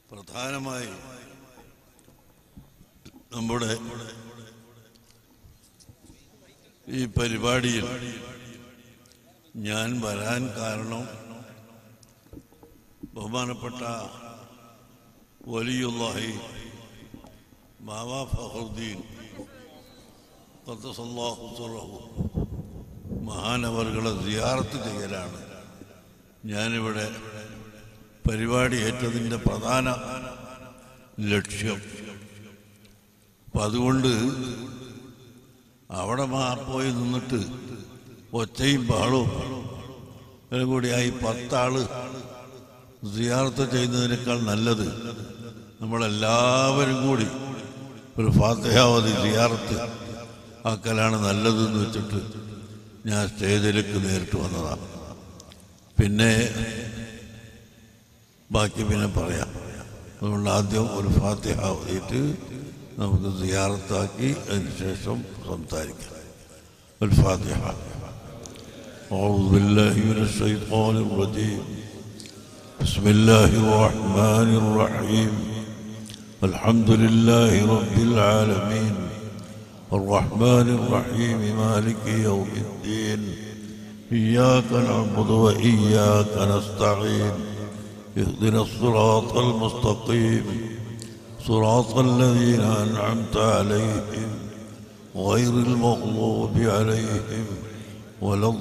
പ്രധാനമായി നമ്മുടെ ഈ പരിപാടിയിൽ ഞാൻ വരാൻ കാരണം ബഹുമാനപ്പെട്ട വലിയുല്ലാഹി ബാബ ഫഹറുദ്ദീൻ ഖദ്ദസല്ലാഹു സിറഹു മഹാനവറുകളെ സിയാറത്ത് ചെയ്യലാണ് ഞാനിവിടെ പരിപാടി ഏറ്റതിൻ്റെ പ്രധാന ലക്ഷ്യം അപ്പം അതുകൊണ്ട് അവിടെ മാ പോയി നിന്നിട്ട് ഒച്ചയും പാളും എല്ലാം കൂടിയായി പത്താള് സിയാർത്ത് ചെയ്യുന്നതിനേക്കാൾ നല്ലത് നമ്മളെല്ലാവരും കൂടി ഒരു ഫാത്തഹാവധി സിയാർത്ത് ആക്കലാണ് നല്ലതെന്ന് വെച്ചിട്ട് ഞാൻ സ്റ്റേജിലേക്ക് നേരിട്ട് വന്നതാണ് പിന്നെ ബാക്കി പിന്നെ പറയാം അതുകൊണ്ട് ആദ്യം ഒരു ഫാത്തിഹ ഓതിയിട്ട് നമുക്ക് സിയാറത്താക്കി അതിന് ശേഷം സംസാരിക്കാം ഒരു ഫാത്തിഹ أعوذ بالله من الشيطان الرجيم بسم الله الرحمن الرحيم الحمد لله رب العالمين الرحمن الرحيم مالك يوم الدين إياك نعبد وإياك نستعين اهدنا الصراط المستقيم صراط الذين أنعمت عليهم غير المغضوب عليهم ولا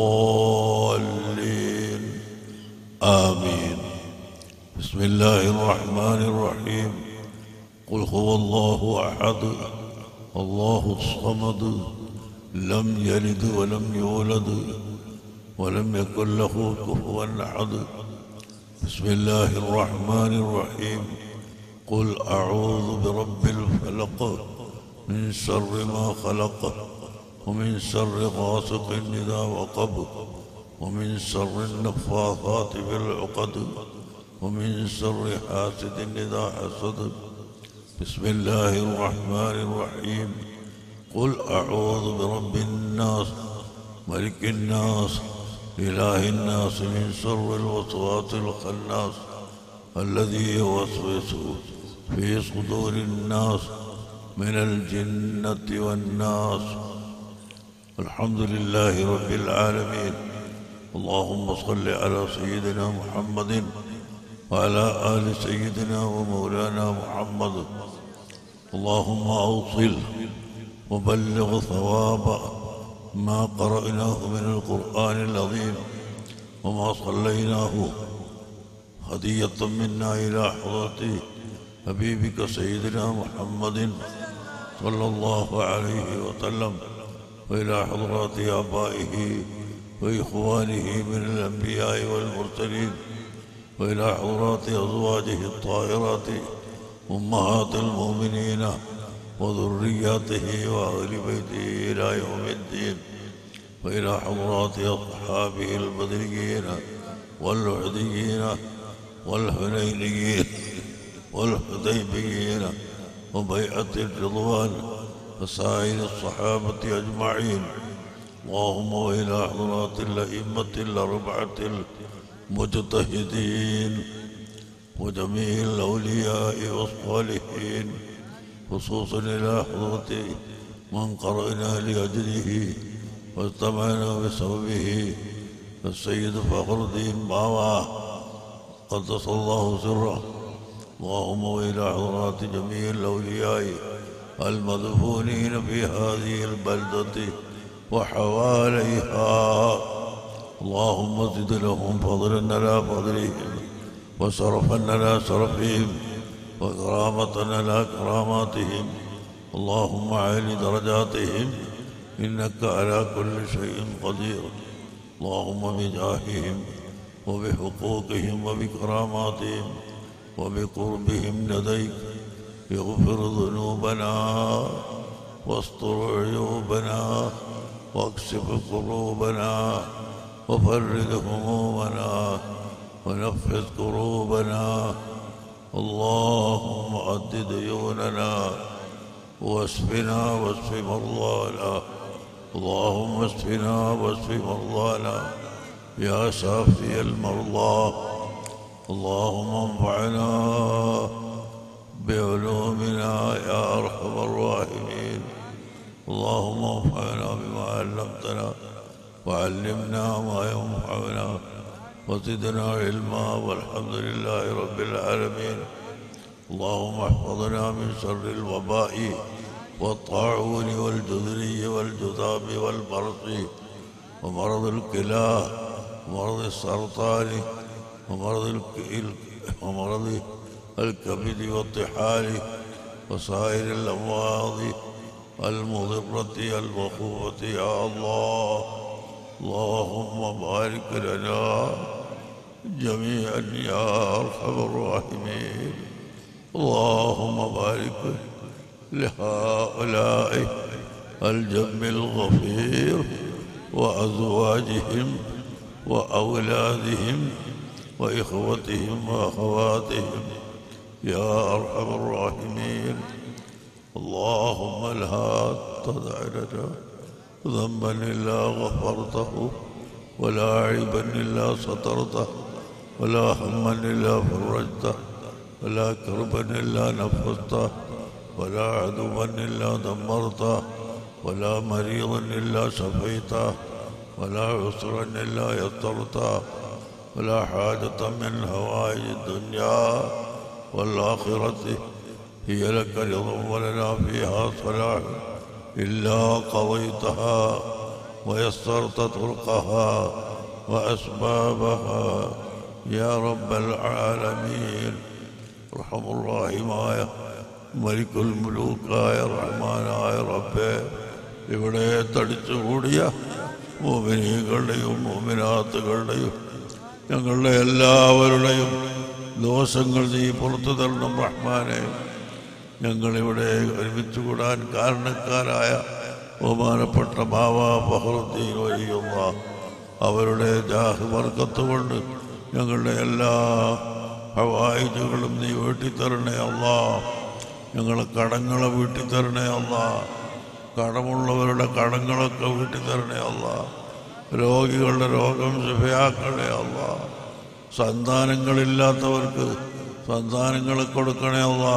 الضالين آمين بسم الله الرحمن الرحيم قل هو الله أحد الله الصمد لم يلد ولم يولد ولم يكن له كفوا أحد بسم الله الرحمن الرحيم قل أعوذ برب الفلق من شر ما خلق ومن شر غاسق إذا وقب ومن شر النفاثات في العقد ومن شر حاسد إذا حسد بسم الله الرحمن الرحيم قل أعوذ برب الناس ملك الناس إله الناس من شر الوسواس الخناس الذي يوسوس في صدور الناس من الجنة والناس الحمد لله رب العالمين اللهم صل على سيدنا محمد وعلى آل سيدنا ومولانا محمد اللهم أوصل وبلغ ثواب ما قرأناه من القرآن العظيم وما صليناه هدية منا إلى حضرة حبيبك سيدنا محمد صلى الله عليه وسلم وإلى حضرات آبائه وإخوانه من الأنبياء والمرسلين وإلى حضرات أزواجه الطاهرات أمهات المؤمنين وذرياته وأهل بيته إلى يوم الدين وإلى حضرات أصحابه البدريين والوحديين والحنينيين والحديبيين وبيعة الرضوان وسائر الصحابة أجمعين اللهم وإلى حضرات الأئمة الأربعة المجتهدين وجميع الأولياء والصالحين خصوصا إلى حضرة من قرأنا لأجله واجتمعنا بسببه السيد فخر الدين بابا قدس الله سره اللهم وإلى حضرات جميع الأولياء المدفونين في هذه البلدة وحواليها اللهم زد لهم فضلا على فضلهم وشرفا على شرفهم وكرامة على كراماتهم اللهم عال درجاتهم إنك على كل شيء قدير اللهم بجاههم وبحقوقهم وبكراماتهم وبقربهم لديك اغفر ذنوبنا واستر عيوبنا واكشف كروبنا وفرج همومنا ونفذ كروبنا اللهم عد ديوننا واشفنا واشف مرضانا اللهم اشفنا واشف مرضانا يا شافي المرضى اللهم انفعنا وزدنا علما والحمد لله رب العالمين اللهم احفظنا من شر الوباء والطاعون والجذري والجذام والبرص ومرض الكلى ومرض السرطان ومرض الك- ومرض الكبد والطحال وسائر الأمراض المضرة المخوفة يا الله اللهم بارك لنا جميعا يا أرحم الراحمين اللهم بارك لهؤلاء الجم الغفير وأزواجهم وأولادهم وإخوتهم وأخواتهم يا أرحم الراحمين اللهم لا تدع لنا ذنبا إلا غفرته ولا عيبا إلا سترته ولا هما إلا فرجته ولا كربا إلا نفسته ولا عدوا إلا دمرته ولا مريضا إلا شفيته ولا عسرا إلا يسرته ولا حاجة من هوائج الدنيا والآخرة هي لك رضا ولنا فيها صلاح إلا قضيتها ويسرت طرقها وأسبابها يا رب العالمين ارحم الراحമായ മലിക്കുൽ മുലൂക്കായ റഹ്മാനായ റബ്ബെ ഇവിടെ തടിച്ചുകൂടിയ മോമിനികളുടെയും മോമിനാത്തുകളുടെയും ഞങ്ങളുടെ എല്ലാവരുടെയും ദോഷങ്ങൾ നീ പുറത്തു തരണം റഹ്മാനെ ഞങ്ങളിവിടെ ഒരുമിച്ച് കൂടാൻ കാരണക്കാരായ ബഹുമാനപ്പെട്ട ബാബ ഫഹറുദ്ദീൻ വഴിയുള്ള അവരുടെ ജാഹ് വർക്കത്ത് കൊണ്ട് ഞങ്ങളുടെ എല്ലാ ഹവായിജുകളും നീ വീട്ടിത്തരണേ അല്ലാ ഞങ്ങളെ കടങ്ങളെ വീട്ടിത്തരണേ അല്ലാ കടമുള്ളവരുടെ കടങ്ങളൊക്കെ വീട്ടിത്തരണേ അല്ലാ രോഗികളുടെ രോഗം ശുഭയാക്കണേ അല്ലാ സന്താനങ്ങളില്ലാത്തവർക്ക് സന്താനങ്ങളെ കൊടുക്കണേ അല്ലാ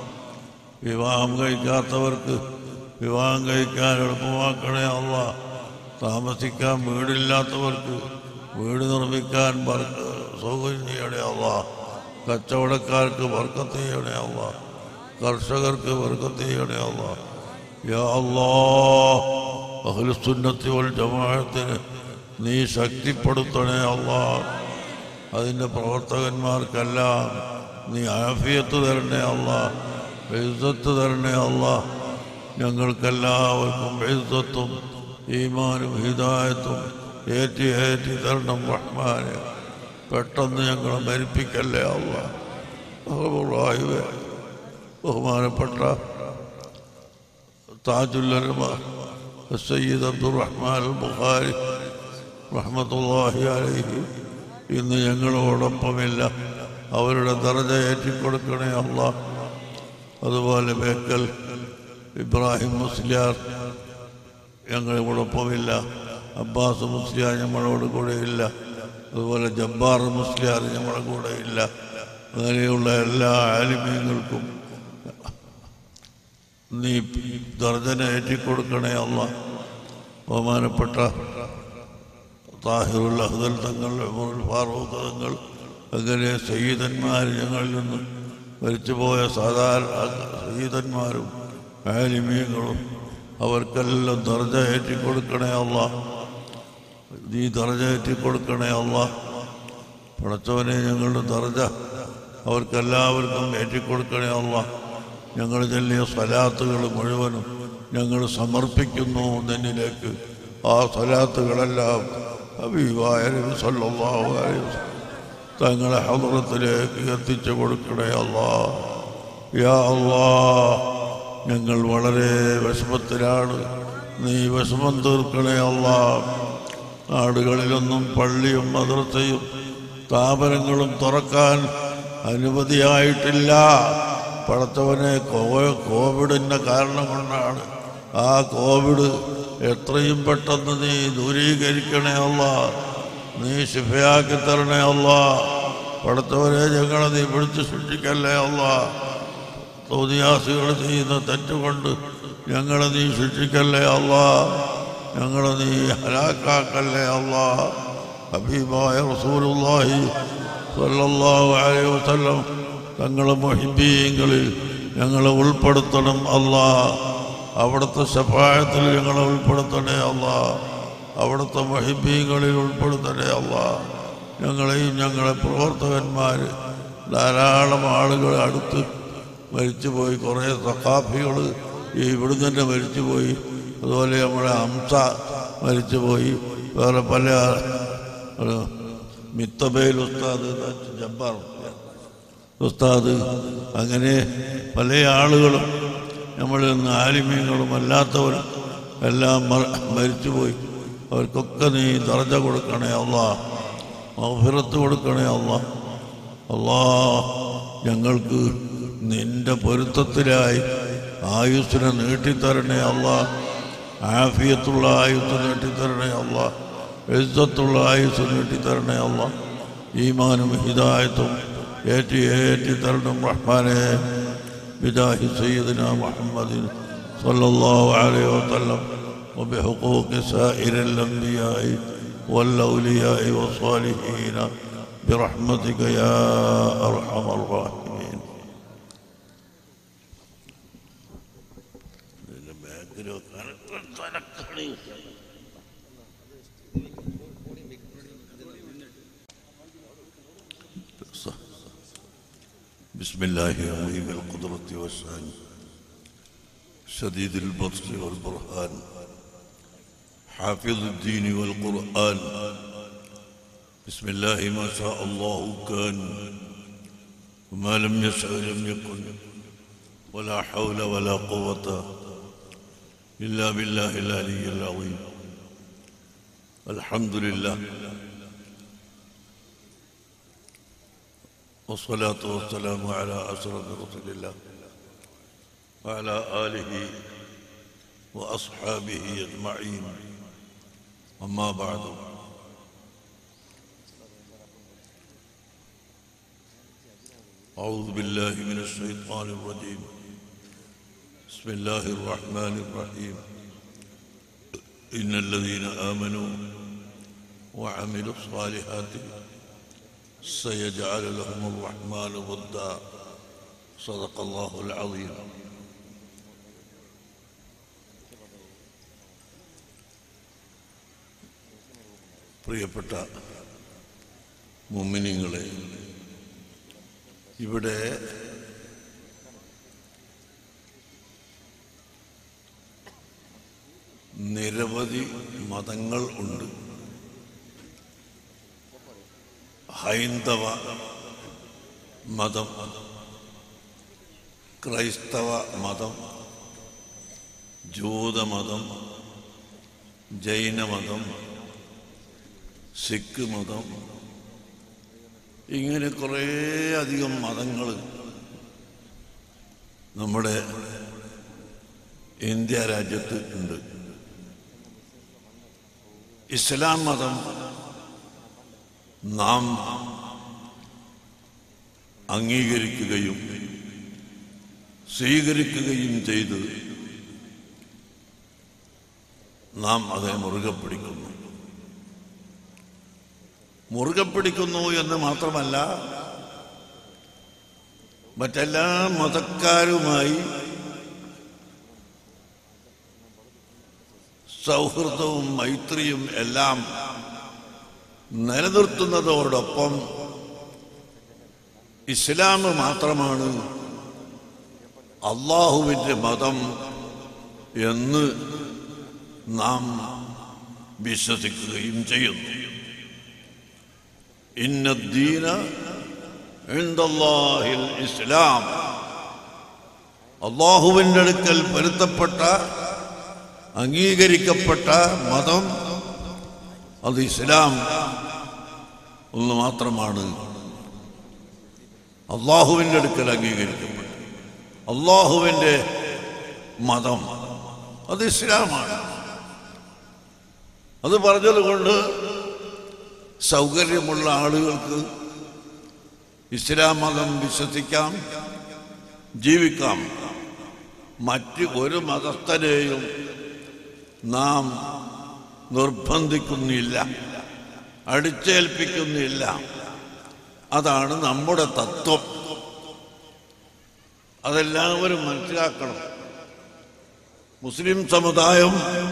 വിവാഹം കഴിക്കാത്തവർക്ക് വിവാഹം കഴിക്കാൻ എളുപ്പമാക്കണേ അല്ല താമസിക്കാൻ വീടില്ലാത്തവർക്ക് വീട് നിർമ്മിക്കാൻ ബർക്ക- സൗകര്യം ചെയ്യണേ അല്ല കച്ചവടക്കാർക്ക് വർക്കത്ത് ചെയ്യണേ അല്ല കർഷകർക്ക് വർക്കത്ത് ചെയ്യണേ അല്ല യാ അല്ലാ അഖിലുസുന്നത്തി വൽ ജമാഅത്തിന് നീ ശക്തിപ്പെടുത്തണേ അല്ലാ അതിൻ്റെ പ്രവർത്തകന്മാർക്കെല്ലാം നീ ആഫിയത്ത് തരണേ അല്ല ഇസ്സത്ത് തരണേ അല്ല ഞങ്ങൾക്കെല്ലാവർക്കും ഇസ്സത്തും ഈമാനും ഹിദായത്തും ഏറ്റി ഏറ്റി തരണം റഹ്മാനെ പെട്ടെന്ന് ഞങ്ങളെ മരിപ്പിക്കല്ലേ അല്ല ബഹുറായുവേ ബഹുമാനപ്പെട്ട താജുല്ലമ സയ്യിദ് അബ്ദുറഹ്മാൻ അൽ ബുഖാരി റഹ്മത്തുള്ളാഹി അലൈഹി ഇന്ന് ഞങ്ങളോടൊപ്പമില്ല അവരുടെ ദർജ ഏറ്റിക്കൊടുക്കണേ അല്ല അതുപോലെ ബേക്കൽ ഇബ്രാഹിം മുസ്ലിയാർ ഞങ്ങളോടൊപ്പമില്ല അബ്ബാസ് മുസ്ലിയാർ നമ്മളോട് കൂടെ ഇല്ല അതുപോലെ ജബ്ബാർ മുസ്ലിയാർ നമ്മുടെ കൂടെ ഇല്ല അങ്ങനെയുള്ള എല്ലാ ആലിമീങ്ങൾക്കും നീ ദർജന ഏറ്റിക്കൊടുക്കണേ അല്ല ബഹുമാനപ്പെട്ട താഹിറുൽ അഹ്ദൽ തങ്ങൾ ഉമറുൽ ഫാറൂഖ് തങ്ങൾ അങ്ങനെ സയ്യിദന്മാർ ഞങ്ങളിൽ നിന്ന് മരിച്ചുപോയ സാധാരണ സയ്യിദന്മാരും ആലിമീങ്ങളും അവർക്കെല്ലാം ദർജ ഏറ്റിക്കൊടുക്കണേ അല്ല നീ ദർജ ഏറ്റിക്കൊടുക്കണേ അല്ല പടച്ചവനെ ഞങ്ങളുടെ ദർജ അവർക്കെല്ലാവർക്കും ഏറ്റിക്കൊടുക്കണേ അല്ല ഞങ്ങൾ ചൊല്ലിയ സ്വലാത്തുകൾ മുഴുവനും ഞങ്ങൾ സമർപ്പിക്കുന്നു നിന്നിലേക്ക് ആ സ്വലാത്തുകളെല്ലാം ഹബീബായ നബി സല്ലല്ലാഹു അലൈഹി വസല്ലം തങ്ങളെ ഹദ്റത്തിലേക്ക് എത്തിച്ചു കൊടുക്കണേ അല്ലാ യാ അല്ലാ ഞങ്ങൾ വളരെ വിഷമത്തിലാണ് നീ വിഷമം തീർക്കണേ അല്ലാ നാടുകളിലൊന്നും പള്ളിയും മദ്രസയും സ്ഥാപനങ്ങളും തുറക്കാൻ അനുമതിയായിട്ടില്ല പടത്തവനെ കോ- കോവിഡിൻ്റെ കാരണം കൊണ്ടാണ് ആ കോവിഡ് എത്രയും പെട്ടെന്ന് നീ ദൂരീകരിക്കണേ അല്ല നീ ശിഫയാക്കി തരണേ അല്ല പടത്തവനെ ഞങ്ങളെ നീ പിടിച്ച് സൂക്ഷിക്കല്ലേ അല്ല തോന്നിയാസികൾ ചെയ്യുന്ന തെറ്റുകൊണ്ട് ഞങ്ങളെ നീ ശിക്ഷിക്കല്ലേ അല്ല ഞങ്ങളെ നീ ഹലാക്കാക്കല്ലേ അല്ല ഹബീബായ റസൂലുള്ളാഹി സ്വല്ലല്ലാഹു അലൈഹി വസല്ലം തങ്ങളെ മുഹിബീങ്ങളിൽ ഞങ്ങളെ ഉൾപ്പെടുത്തണം അല്ലാ അവിടുത്തെ ശഫായത്തിൽ ഞങ്ങളെ ഉൾപ്പെടുത്തണേ അല്ലാ അവിടുത്തെ മഹിബീങ്ങളിൽ ഉൾപ്പെടുത്തണേ അല്ലാ ഞങ്ങളെയും ഞങ്ങളെ പ്രവർത്തകന്മാർ ധാരാളം ആളുകൾ അടുത്ത് മരിച്ചുപോയി കുറേ സഖാഫികൾ ഈ ഇവിടുന്ന് തന്നെ മരിച്ചുപോയി അതുപോലെ നമ്മുടെ ഹംസ മരിച്ചുപോയി വേറെ പല ഒരു മിത്തബേൽ ഉസ്താദ് ജബ്ബാർ ഉസ്താദ് അങ്ങനെ പല ആളുകളും നമ്മളിൽ നിന്ന് ആലിമ്യങ്ങളും അല്ലാത്തവരും എല്ലാം മ- മരിച്ചുപോയി അവർക്കൊക്കെ നീ ദർജ കൊടുക്കണേ അള്ളാ മൗഫിറത്ത് കൊടുക്കണേ അള്ളാ അള്ളാ ഞങ്ങൾക്ക് നിന്റെ പൊരുത്തത്തിലായി ആയുസ്സിനെ നീട്ടിത്തരണേ അള്ളാ ആഫിയത്തുള്ള ആയുസ് നീട്ടിത്തരണേ അള്ളാ എഴുത്തത്തുള്ള ആയുസ് നീട്ടിത്തരണേ അള്ളാ ഈമാനും ഹിദായത്തും ഏറ്റി ഏറ്റി തരണം റഹ്മാനെ ബിദാഹി സയ്യിദിന മുഹമ്മദിൻ സല്ലല്ലാഹു അലൈഹി വസല്ലം وبحقوق سائر الأنبياء والأولياء والصالحين برحمتك يا أرحم الراحمين بسم الله عظيم القدرة والشان شديد البطش والبرهان حافظ الدين والقرآن بسم الله ما شاء الله كان وما لم يشاء لم يكن ولا حول ولا قوة إلا بالله العلي العظيم الحمد لله والصلاة والسلام على أشرف رسول الله وعلى آله وأصحابه أجمعين أما بعد أعوذ بالله من الشيطان الرجيم بسم الله الرحمن الرحيم إن الذين آمنوا وعملوا الصالحات سيجعل لهم الرحمن ودا صدق الله العظيم പ്രിയപ്പെട്ട മുമ്മിനിങ്ങളെ ഇവിടെ നിരവധി മതങ്ങൾ ഉണ്ട് ഹൈന്ദവ മതം ക്രൈസ്തവ മതം ജൂതമതം ജൈനമതം സിഖ് മതം ഇങ്ങനെ കുറേ അധികം മതങ്ങൾ നമ്മുടെ ഇന്ത്യ രാജ്യത്ത് ഉണ്ട് ഇസ്ലാം മതം നാം അംഗീകരിക്കുകയും സ്വീകരിക്കുകയും ചെയ്ത് നാം അതേ മുറുകെ പിടിക്കുന്നു മുറുകെ പിടിക്കുന്നു എന്ന് മാത്രമല്ല മറ്റെല്ലാ മതക്കാരുമായി സൗഹൃദവും മൈത്രിയും എല്ലാം നിലനിർത്തുന്നതോടൊപ്പം ഇസ്ലാം മാത്രമാണ് അള്ളാഹുവിൻ്റെ മതം എന്ന് നാം വിശ്വസിക്കുകയും ചെയ്യുന്നു ഇന്നദ്ദീന ഇൻദല്ലാഹിൽ ഇസ്ലാം അള്ളാഹുവിൻ്റെ അടുക്കൽ പൊരുത്തപ്പെട്ട അംഗീകരിക്കപ്പെട്ട മതം അത് ഇസ്ലാം ഒന്ന് മാത്രമാണ് അള്ളാഹുവിൻ്റെ അടുക്കൽ അംഗീകരിക്കപ്പെട്ടു അള്ളാഹുവിൻ്റെ മതം അത് ഇസ്ലാമാണ് അത് പറഞ്ഞതുകൊണ്ട് സൗകര്യമുള്ള ആളുകൾക്ക് ഇസ്ലാം മതം വിശ്വസിക്കാം ജീവിക്കാം മറ്റ് ഒരു മതസ്ഥരെയും നാം നിർബന്ധിക്കുന്നില്ല അടിച്ചേൽപ്പിക്കുന്നില്ല അതാണ് നമ്മുടെ തത്വം അതെല്ലാവരും മനസ്സിലാക്കണം മുസ്ലിം സമുദായം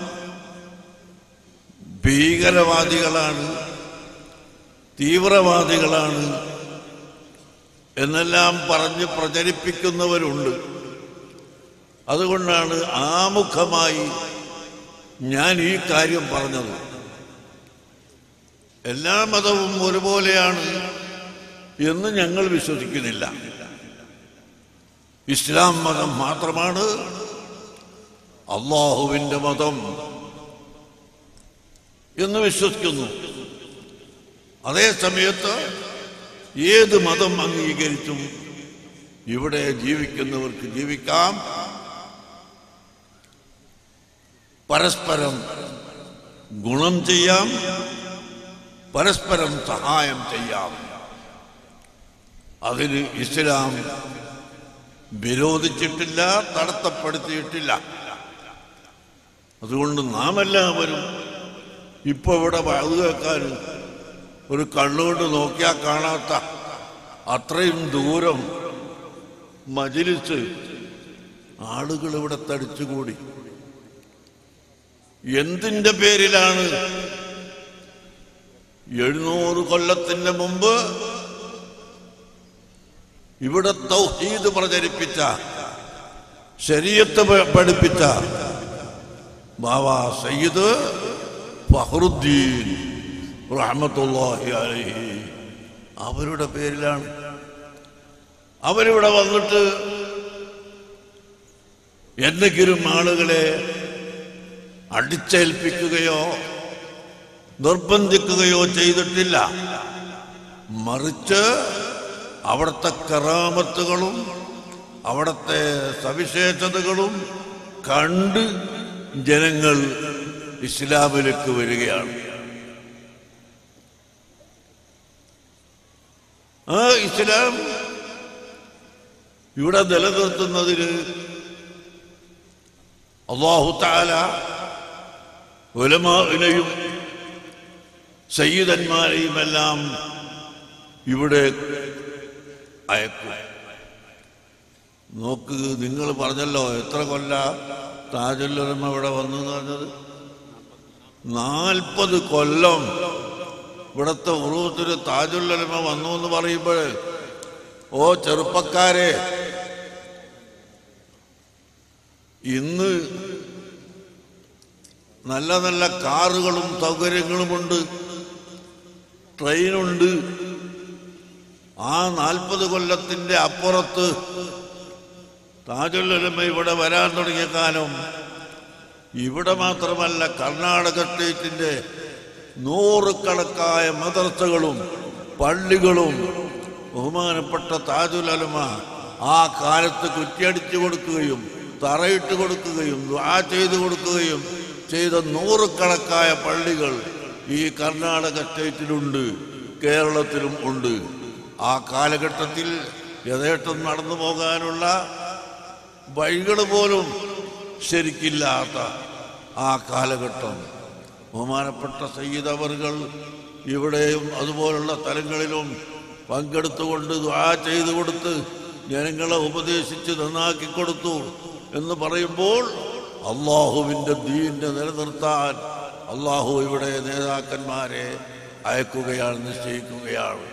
ഭീകരവാദികളാണ് തീവ്രവാദികളാണ് എന്നെല്ലാം പറഞ്ഞ് പ്രചരിപ്പിക്കുന്നവരുണ്ട് അതുകൊണ്ടാണ് ആമുഖമായി ഞാൻ ഈ കാര്യം പറഞ്ഞത് എല്ലാ മതവും ഒരുപോലെയാണ് എന്ന് ഞങ്ങൾ വിശ്വസിക്കുന്നില്ല ഇസ്ലാം മതം മാത്രമാണ് അള്ളാഹുവിൻ്റെ മതം എന്ന് വിശ്വസിക്കുന്നു അതേ സമയത്ത് ഏത് മതം അംഗീകരിച്ചും ഇവിടെ ജീവിക്കുന്നവർക്ക് ജീവിക്കാം പരസ്പരം ഗുണം ചെയ്യാം പരസ്പരം സഹായം ചെയ്യാം അതിന് ഇസ്ലാം വിരോധിച്ചിട്ടില്ല തടസ്സപ്പെടുത്തിയിട്ടില്ല അതുകൊണ്ട് നാം എല്ലാവരും ഇപ്പൊ ഇവിടെ വയത് കേൾക്കാൻ ഒരു കണ്ണുകൊണ്ട് നോക്കിയാൽ കാണാത്ത അത്രയും ദൂരം മജിലിസ് ആളുകൾ ഇവിടെ തടിച്ചുകൂടി എന്തിന്റെ പേരിലാണ് എഴുന്നൂറ് കൊല്ലത്തിന് മുമ്പ് ഇവിടെ തൗഹീദ് പ്രചരിപ്പിച്ച ശരീരത്ത് പഠിപ്പിച്ച ബാബ സയ്യിദ് ഫഹറുദ്ദീൻ റഹ്മത്തുള്ളാഹി അലൈഹി അവരുടെ പേരിലാണ് അവരിവിടെ വന്നിട്ട് എന്തെങ്കിലും ആളുകളെ അടിച്ചേൽപ്പിക്കുകയോ നിർബന്ധിക്കുകയോ ചെയ്തിട്ടില്ല മറിച്ച് അവിടുത്തെ കറാമത്തുകളും അവിടുത്തെ സവിശേഷതകളും കണ്ട് ജനങ്ങൾ ഇസ്ലാമിലേക്ക് വരികയാണ് ആ ഇസ്ലാം ഇവിടെ നിലനിർത്തുന്നതിന് അള്ളാഹു താല ഉലമാവിനെയും സയ്യിദന്മാരെയും എല്ലാം ഇവിടെ അയക്കും നോക്ക് നിങ്ങൾ പറഞ്ഞല്ലോ എത്ര കൊല്ല താജുല്ലമ ഇവിടെ വന്നു എന്ന് പറഞ്ഞത് നാൽപ്പത് കൊല്ലം ഇവിടുത്തെ ഉറവത്തിന് താജുല്ലമ വന്നു എന്ന് പറയുമ്പോൾ ഓ ചെറുപ്പക്കാരെ ഇന്ന് നല്ല നല്ല കാറുകളും സൗകര്യങ്ങളുമുണ്ട് ട്രെയിനുണ്ട് ആ നാൽപ്പത് കൊല്ലത്തിന്റെ അപ്പുറത്ത് താജുല്ലമ ഇവിടെ വരാൻ തുടങ്ങിയ കാലം ഇവിടെ മാത്രമല്ല കർണാടക സ്റ്റേറ്റിന്റെ നൂറുകണക്കായ മദർസകളും പള്ളികളും ബഹുമാനപ്പെട്ട താജുലമ ആ കാലത്ത് കുറ്റിയടിച്ചു കൊടുക്കുകയും തറയിട്ട് കൊടുക്കുകയും ആ ചെയ്തു കൊടുക്കുകയും ചെയ്ത നൂറുകണക്കായ പള്ളികൾ ഈ കർണാടക സ്റ്റേറ്റിലുണ്ട് കേരളത്തിലും ഉണ്ട് ആ കാലഘട്ടത്തിൽ യഥേഷ്ടം നടന്നു പോകാനുള്ള വഴികൾ പോലും ശരിക്കില്ലാത്ത ആ കാലഘട്ടം ബഹുമാനപ്പെട്ട സയ്യിദ് അവറുകൾ ഇവിടെയും അതുപോലുള്ള സ്ഥലങ്ങളിലും പങ്കെടുത്തുകൊണ്ട് ദുആ ചെയ്തു കൊടുത്ത് ജനങ്ങളെ ഉപദേശിച്ച് നന്നാക്കി കൊടുത്തു എന്ന് പറയുമ്പോൾ അള്ളാഹുവിൻ്റെ ദീന്റെ നിലനിർത്താൻ അള്ളാഹു ഇവിടെ നേതാക്കന്മാരെ അയക്കുകയാണ് നിശ്ചയിക്കുകയാണ്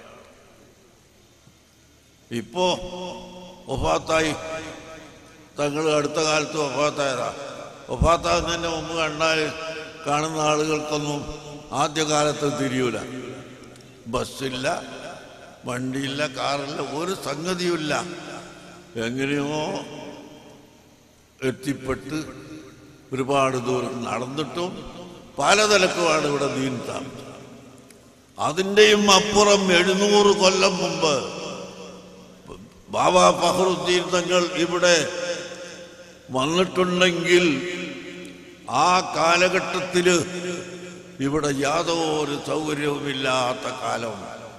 ഇപ്പോ ഒഫാത്തായി തങ്ങൾ അടുത്ത കാലത്ത് ഒഫാത്തായതാ ഒഫാത്താകുന്നതിന് മുമ്പ് കണ്ടാൽ കാണുന്ന ആളുകൾക്കൊന്നും ആദ്യകാലത്ത് തിരിയൂല ബസ്സില്ല വണ്ടിയില്ല കാറില്ല ഒരു സംഗതിയുമില്ല എങ്ങനെയോ എത്തിപ്പെട്ട് ഒരുപാട് ദൂരം നടന്നിട്ടും പലതലക്കുമാണ് ഇവിടെ ദീൻ താമസം അതിൻ്റെയും അപ്പുറം എഴുന്നൂറ് കൊല്ലം മുമ്പ് ബാബ ഫഹറുദ്ദീൻ തങ്ങൾ ഇവിടെ വന്നിട്ടുണ്ടെങ്കിൽ ആ കാലഘട്ടത്തിൽ ഇവിടെ യാതൊരു സൗകര്യവുമില്ലാത്ത കാലം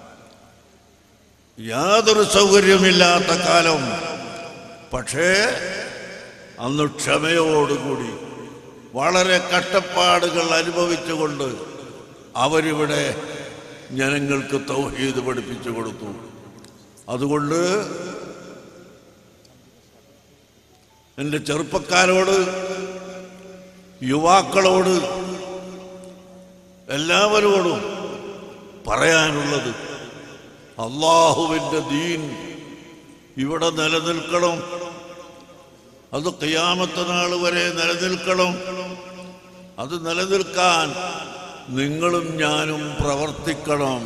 യാതൊരു സൗകര്യമില്ലാത്ത കാലം പക്ഷേ അന്ന് ക്ഷമയോടുകൂടി വളരെ കഷ്ടപ്പാടുകൾ അനുഭവിച്ചുകൊണ്ട് അവരിവിടെ ജനങ്ങൾക്ക് തൗഹീദ് പഠിപ്പിച്ചു കൊടുത്തു അതുകൊണ്ട് എൻ്റെ ചെറുപ്പക്കാരോട് യുവാക്കളോട് എല്ലാവരോടും പറയാനുള്ളത് അള്ളാഹുവിൻ്റെ ദീൻ ഇവിടെ നിലനിൽക്കണം അത് ഖിയാമത്ത് നാൾ വരെ നിലനിൽക്കണം അത് നിലനിൽക്കാൻ നിങ്ങളും ഞാനും പ്രവർത്തിക്കണം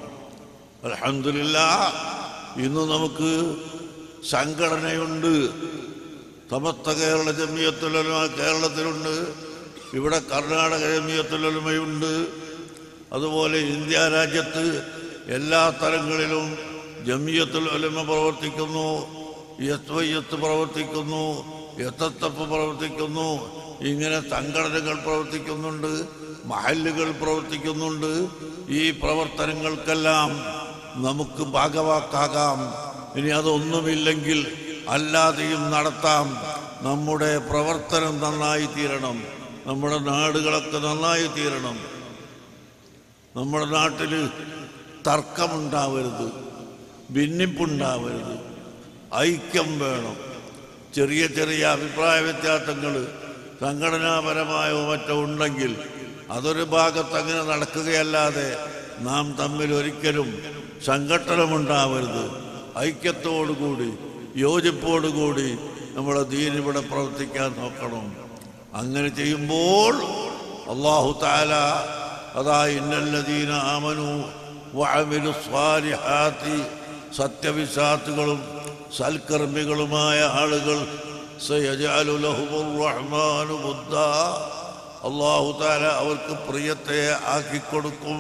അലഹമില്ല ഇന്ന് നമുക്ക് സംഘടനയുണ്ട് സമസ്ത കേരള ജമിയത്തുലമ കേരളത്തിലുണ്ട് ഇവിടെ കർണാടക ജമിയത്തുലമയുണ്ട് അതുപോലെ ഇന്ത്യ രാജ്യത്ത് എല്ലാ തലങ്ങളിലും ജമിയത്തുൽ ഉലമ പ്രവർത്തിക്കുന്നു എസ് വൈ എസ് പ്രവർത്തിക്കുന്നു എസ് എസ് എഫ് പ്രവർത്തിക്കുന്നു ഇങ്ങനെ സംഘടനകൾ പ്രവർത്തിക്കുന്നുണ്ട് മഹല്ലുകൾ പ്രവർത്തിക്കുന്നുണ്ട് ഈ പ്രവർത്തനങ്ങൾക്കെല്ലാം നമുക്ക് ഭാഗവാക്കാകാം ഇനി അതൊന്നുമില്ലെങ്കിൽ അല്ലാതെയും നടത്താം നമ്മുടെ പ്രവർത്തനം നന്നായി തീരണം നമ്മുടെ നാടുകളൊക്കെ നന്നായി തീരണം നമ്മുടെ നാട്ടിൽ തർക്കമുണ്ടാവരുത് ഭിന്നിപ്പുണ്ടാവരുത് ഐക്യം വേണം ചെറിയ ചെറിയ അഭിപ്രായ വ്യത്യാസങ്ങൾ സംഘടനാപരമായോ മറ്റോ ഉണ്ടെങ്കിൽ അതൊരു ഭാഗത്ത് അങ്ങനെ നടക്കുകയല്ലാതെ നാം തമ്മിൽ ഒരിക്കലും സംഘട്ടനമുണ്ടാവരുത് ഐക്യത്തോടുകൂടി യോജിപ്പോടുകൂടി നമ്മുടെ ദീൻ ഇവിടെ പ്രവർത്തിക്കാൻ നോക്കണം അങ്ങനെ ചെയ്യുമ്പോൾ അള്ളാഹു താല അതാ ഇന്നല്ലദീന ആമനു വഅമിലു സ്വാലിഹാത്തി സത്യവിശ്വാസികളും സൽക്കർമ്മികളുമായ ആളുകൾ സയജഅലു ലഹുമുർ റഹ്മാനു ബുദ്ധാ അള്ളാഹു താല അവർക്ക് പ്രിയത്തെ ആക്കിക്കൊടുക്കും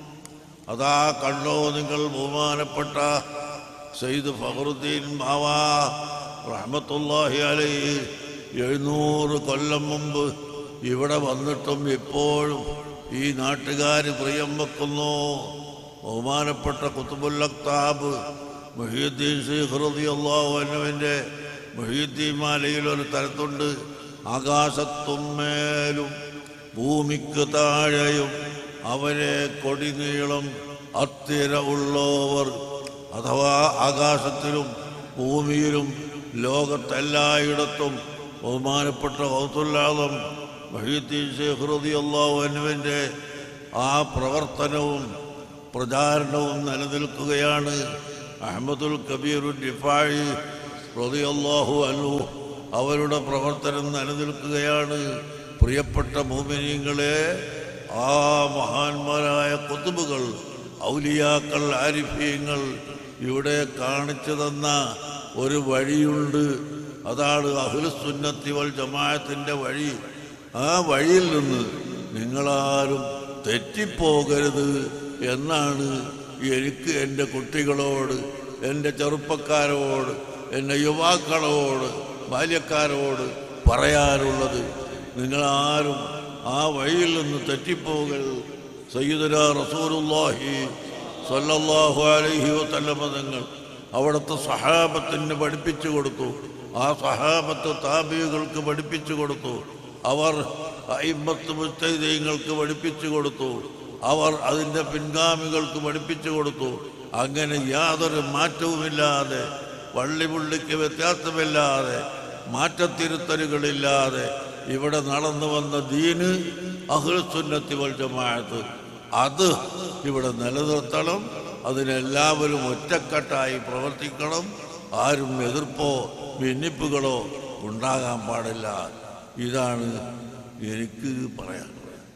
അതാ കണ്ടോ നിങ്ങൾ ബഹുമാനപ്പെട്ട സയ്യിദ് ഫഖറുദ്ദീൻ മാവാ റഹ്മത്തുല്ലാഹി അലൈഹി എഴുന്നൂറ് കൊല്ലം മുമ്പ് ഇവിടെ വന്നിട്ടും ഇപ്പോഴും ഈ നാട്ടുകാർ പ്രിയം വെക്കുന്നു ബഹുമാനപ്പെട്ട കുത്തുബുല്ലക്താബ് മൊഹീദ്ദീൻ ഷെയ്ഖ് റളിയല്ലാഹു അൻഹുവിൻ്റെ മൊഹീദ്ദീൻ മാലയിൽ ഒരു തരത്തുണ്ട് ആകാശത്തും മേലും ഭൂമിക്ക് താഴെയും അവരെ കൊടിനീളം അത്തിര ഉള്ളവർ അഥവാ ആകാശത്തിലും ഭൂമിയിലും ലോകത്തെല്ലായിടത്തും ബഹുമാനപ്പെട്ട ഹൗസുല്ലാദം മഹീദ്ദീൻ ഷെയ്ഖ് റളിയല്ലാഹു അൻഹുവിൻ്റെ ആ പ്രവർത്തനവും പ്രചാരണവും നിലനിൽക്കുകയാണ് അഹമ്മദുൽ കബീറുൽ ഡിഫാഴി റളിയല്ലാഹു അൻഹു അവരുടെ പ്രവർത്തനം നിലനിൽക്കുകയാണ് പ്രിയപ്പെട്ട മോമിനിയങ്ങളെ ആ മഹാന്മാരായ കുത്തുബുകൾ ഔലിയാക്കൾ ആരിഫീങ്ങൾ ഇവിടെ കാണിച്ചു തന്ന ഒരു വഴിയുണ്ട് അതാണ് അഹുലുസുന്നത്തി വൽ ജമാഅത്തിൻ്റെ വഴി ആ വഴിയിൽ നിന്ന് നിങ്ങളാരും തെറ്റിപ്പോകരുത് എന്നാണ് എനിക്ക് എൻ്റെ കുട്ടികളോട് എൻ്റെ ചെറുപ്പക്കാരോട് എൻ്റെ യുവാക്കളോട് ബാല്യക്കാരോട് പറയാനുള്ളത് നിങ്ങളാരും ആ വഴിയിൽ നിന്ന് തെറ്റിപ്പോകരുത് സയ്യിദുന റസൂലുള്ളാഹി സല്ലല്ലാഹു അലൈഹി വസല്ലമ തങ്ങൾ അവിടുത്തെ സഹാബത്തിന് പഠിപ്പിച്ചു കൊടുത്തു ആ സഹാബത്ത് താബികൾക്ക് പഠിപ്പിച്ചു കൊടുത്തു അവർ അയിമ്പത്ത് മുസ്തൈദയങ്ങൾക്ക് പഠിപ്പിച്ചു കൊടുത്തു അവർ അതിൻ്റെ പിൻഗാമികൾക്ക് പഠിപ്പിച്ചു കൊടുത്തു അങ്ങനെ യാതൊരു മാറ്റവുമില്ലാതെ പള്ളിപുള്ളിക്ക് വ്യത്യാസമില്ലാതെ മാറ്റത്തിരുത്തലുകളില്ലാതെ ഇവിടെ നടന്നു വന്ന ദീന് അഹ്ലുസുന്നത്തി വൽ ജമാഅത്ത് അത് ഇവിടെ നിലനിർത്തണം അതിനെല്ലാവരും ഒറ്റക്കെട്ടായി പ്രവർത്തിക്കണം ആരും എതിർപ്പോ ഭിന്നിപ്പുകളോ ഉണ്ടാകാൻ പാടില്ല ഇതാണ് എനിക്ക് പറയാനുള്ളത്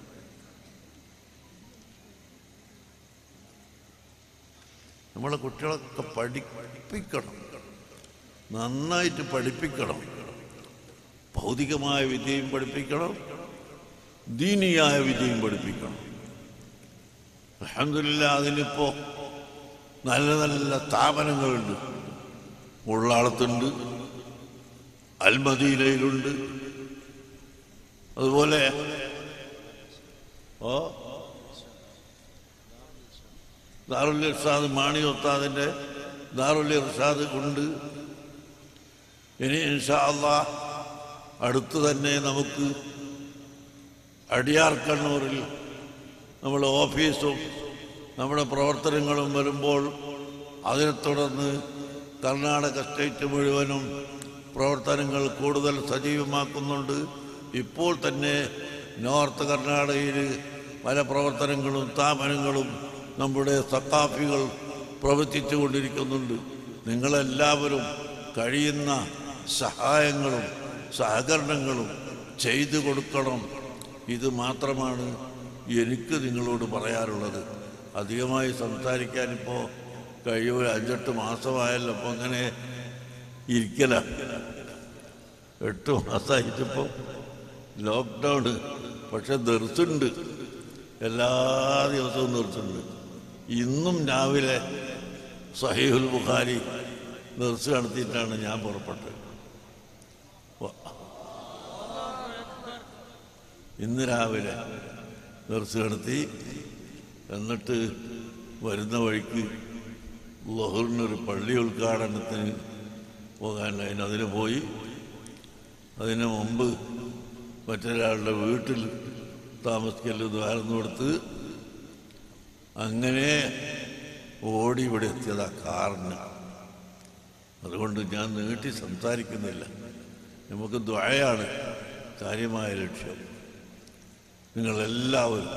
നമ്മളെ കുട്ടികളൊക്കെ പഠിപ്പിക്കണം നന്നായിട്ട് പഠിപ്പിക്കണം ഭൗതികമായ വിദ്യയും പഠിപ്പിക്കണം ദീനിയായ വിദ്യയും പഠിപ്പിക്കണം അലഹമില്ല അതിനിപ്പോ നല്ല നല്ല സ്ഥാപനങ്ങളുണ്ട് ഉള്ളാളത്തുണ്ട് അൽമദീനയിലുണ്ട് അതുപോലെ ഓ ദാറുൽ ഇർഷാദ് മാണി ഉസ്താദിൻ്റെ ദാറുൽ ഇർഷാദ് ഉണ്ട് ഇനി ഇൻഷാ അള്ളാ അടുത്ത് തന്നെ നമുക്ക് അടിയാർ കണ്ണൂരിൽ നമ്മൾ ഓഫീസും നമ്മുടെ പ്രവർത്തനങ്ങളും വരുമ്പോൾ അതിനെ തുടർന്ന് കർണാടക സ്റ്റേറ്റ് മുഴുവനും പ്രവർത്തനങ്ങൾ കൂടുതൽ സജീവമാക്കുന്നുണ്ട് ഇപ്പോൾ തന്നെ നോർത്ത് കർണാടകയിൽ പല പ്രവർത്തനങ്ങളും സ്ഥാപനങ്ങളും നമ്മുടെ സക്കാഫികൾ പ്രവർത്തിച്ചു കൊണ്ടിരിക്കുന്നുണ്ട് നിങ്ങളെല്ലാവരും കഴിയുന്ന സഹായങ്ങളും സഹകരണങ്ങളും ചെയ്തു കൊടുക്കണം ഇത് മാത്രമാണ് എനിക്ക് നിങ്ങളോട് പറയാനുള്ളത് അധികമായി സംസാരിക്കാനിപ്പോൾ കഴിയൂല അഞ്ചെട്ട് മാസമായല്ലോ അപ്പോൾ അങ്ങനെ ഇരിക്കല എട്ട് മാസമായിട്ടിപ്പോൾ ലോക്ക്ഡൗണ് പക്ഷെ ദർസുണ്ട് എല്ലാ ദിവസവും ദർസുണ്ട് ഇന്നും രാവിലെ സഹീഹുൽ ബുഖാരി ദർസ് നടത്തിയിട്ടാണ് ഞാൻ പുറപ്പെട്ടത് വ- ഇന്ന് രാവിലെ ദർസ് നടത്തി എന്നിട്ട് വരുന്ന വഴിക്ക് ലഹറിനൊരു പള്ളി ഉദ്ഘാടനത്തിന് പോകാനുണ്ടായിരുന്നു അതിന് പോയി അതിന് മുമ്പ് മറ്റൊരാളുടെ വീട്ടിൽ താമസിക്കൽ ദ്വാരന്ന് കൊടുത്ത് അങ്ങനെ ഓടി ഇവിടെ എത്തിയതാ കാറിന് അതുകൊണ്ട് ഞാൻ നീട്ടി സംസാരിക്കുന്നില്ല നമുക്ക് ദ്വയാണ് കാര്യമായ ലക്ഷ്യം നിങ്ങളെല്ലാവരും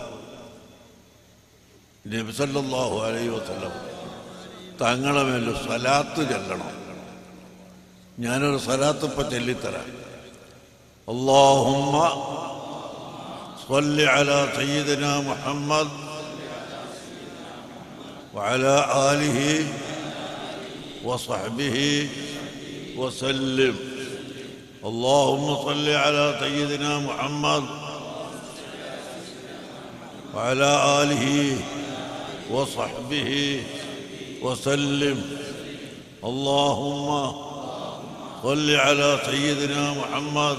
നബിസല്ലാഹു അലൈഹി വസല്ലം തങ്ങളെ മേൽ സലാത്ത് ചെല്ലണം ഞാനൊരു സലാത്ത് ഇപ്പം ചൊല്ലിത്തരാം اللهم صل على سيدنا محمد وعلى آله وصحبه وسلم اللهم صل على سيدنا محمد وعلى آله وصحبه وسلم اللهم صل على سيدنا محمد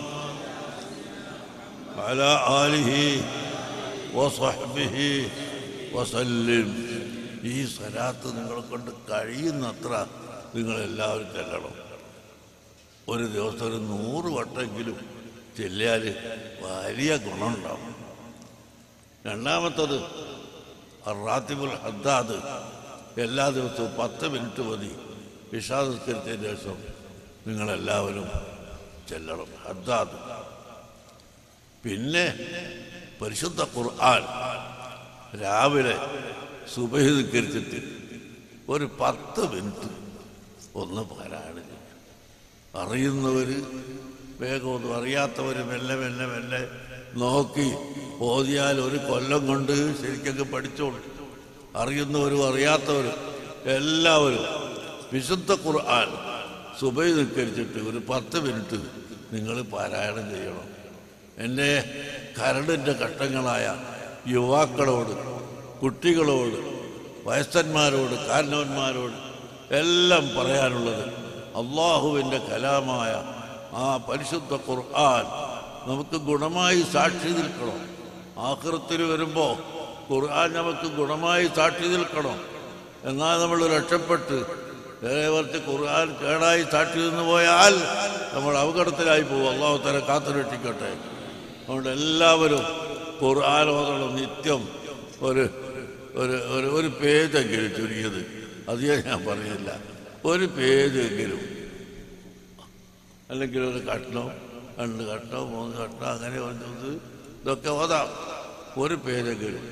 وعلى آله وصحبه وسلم ഈ സ്ഥലത്ത് നിങ്ങളെ കൊണ്ട് കഴിയുന്നത്ര നിങ്ങളെല്ലാവരും ചെല്ലണം ഒരു ദിവസം ഒരു നൂറ് വട്ടെങ്കിലും ചെല്ലിയാൽ വലിയ ഗുണമുണ്ടാവും രണ്ടാമത്തത് റാത്തിബുൽ ഹദ്ദാദ് എല്ലാ ദിവസവും പത്ത് മിനിറ്റ് മതി വിഷാദസ്കരിച്ചതിന് ശേഷം നിങ്ങളെല്ലാവരും ചെല്ലണം ഹദ്ദാദ് പിന്നെ പരിശുദ്ധ ഖുർആൻ രാവിലെ സുബഹി നിസ്കരിച്ചിട്ട് ഒരു പത്ത് മിനിറ്റ് ഒന്ന് പാരായണം ചെയ്യും അറിയുന്നവർ വേഗം ഒന്നും അറിയാത്തവർ മെല്ലെ മെല്ലെ മെല്ലെ നോക്കി ഓതിയാൽ ഒരു കൊല്ലം കൊണ്ട് ശരിക്കൊക്കെ പഠിച്ചോളൂ അറിയുന്നവരും അറിയാത്തവരും എല്ലാവരും വിശുദ്ധ ഖുർആൻ സുബൈ നിസ്കരിച്ചിട്ട് ഒരു പത്ത് മിനിറ്റ് നിങ്ങൾ പാരായണം ചെയ്യണം എൻ്റെ കരടിൻ്റെ ഘട്ടങ്ങളായ യുവാക്കളോട് കുട്ടികളോട് വയസ്സന്മാരോട് കാരണവന്മാരോട് എല്ലാം പറയാനുള്ളത് അള്ളാഹുവിൻ്റെ കലാമായ ആ പരിശുദ്ധ ഖുർആൻ നമുക്ക് ഗുണമായി സാക്ഷി നിൽക്കണം ആഹൃത്തിൽ വരുമ്പോൾ ഖുർആൻ നമുക്ക് ഗുണമായി സാക്ഷി നിൽക്കണം എന്നാൽ നമ്മൾ രക്ഷപ്പെട്ട് ഏവർത്തി ഖുർആൻ കേടായി സാക്ഷി നിന്ന് പോയാൽ നമ്മൾ അപകടത്തിലായി പോകും അള്ളാഹു തല കാത്തു രക്ഷിക്കട്ടെ അതുകൊണ്ട് എല്ലാവരും ഖുർആൻ ഓതണം നിത്യം ഒരു ഒരു ഒരു ഒരു പേജെങ്കിലും ചുരുങ്ങിയത് അധികം ഞാൻ പറയില്ല ഒരു പേജെങ്കിലും അല്ലെങ്കിൽ ഒരു കഷ്ണം രണ്ട് കഷ്ണം മൂന്ന് കഷ്ണം അങ്ങനെ ഒരു ദിവസം ഇതൊക്കെ ഓതാം ഒരു പേജെങ്കിലും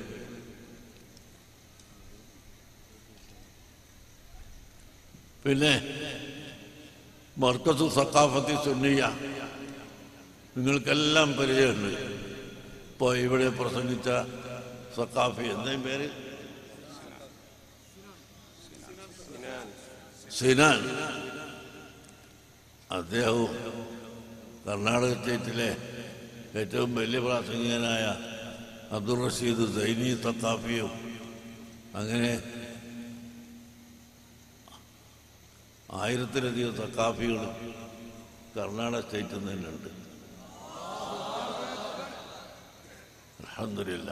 പിന്നെ മർക്കസ് സക്കാഫത്തി സുന്നിയ നിങ്ങൾക്കെല്ലാം പരിചയമുണ്ട് ഇപ്പോൾ ഇവിടെ പ്രസംഗിച്ച സക്കാഫി എന്തേം പേര് സിനാൻ അദ്ദേഹവും കർണാടക സ്റ്റേറ്റിലെ ഏറ്റവും വലിയ പ്രാസംഗികനായ അബ്ദുൾ റഷീദ് സൈനി സത്താഫിയും അങ്ങനെ ആയിരത്തിലധികം സക്കാഫികളും കർണാടക സ്റ്റേറ്റിൽ നിന്ന് തന്നെയുണ്ട് അൽഹംദുലില്ല